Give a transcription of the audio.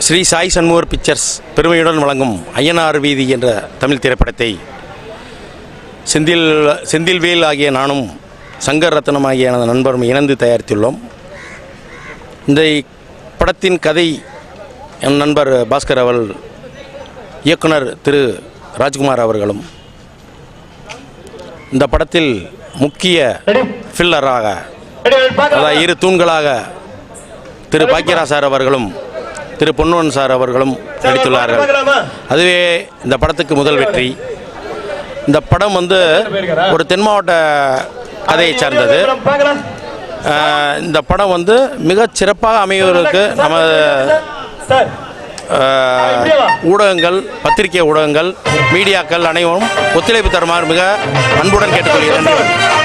Sri Sai Shanmugar pictures பெருமையுடன் வழங்கும் ஐயனார் வீதி என்ற தமிழ் திரைப்படத்தை செந்தில் செந்தில்வேல் ஆகிய நானும் சங்கர் ரத்னம் ஆகிய எனது நண்பரும் இணைந்து தயாரித்துள்ளோம் இந்த படத்தின் கதை என் நண்பர் பாஸ்கர் அவர்கள் இயக்குனர் திரு ராஜ்குமார் அவர்களும் இந்த படத்தில் முக்கிய ஃபில்லராக அதாவது இரு தூண்களாக திரு பாக்கியராஜ் சார் அவர்களும் திரு பொன்னுவன் சார் அவர்களும் நடித்துள்ளார்கள் அதுவே இந்த படத்துக்கு முதல் வெற்றி இந்த படம் வந்து ஒரு தென் மாவட்ட கதையை சார்ந்தது ஆஹ் இந்த படம் வந்து மிகச் சிறப்பாக அமைவதற்கு நம்ம ஆஹ், ஊடகங்கள் பத்திரிகை ஊடகங்கள் மீடியாக்கள் அனைவரும் ஒத்துழைப்பு தருமாறு மிக அன்புடன் கேட்டுக்கொள்கிறேன்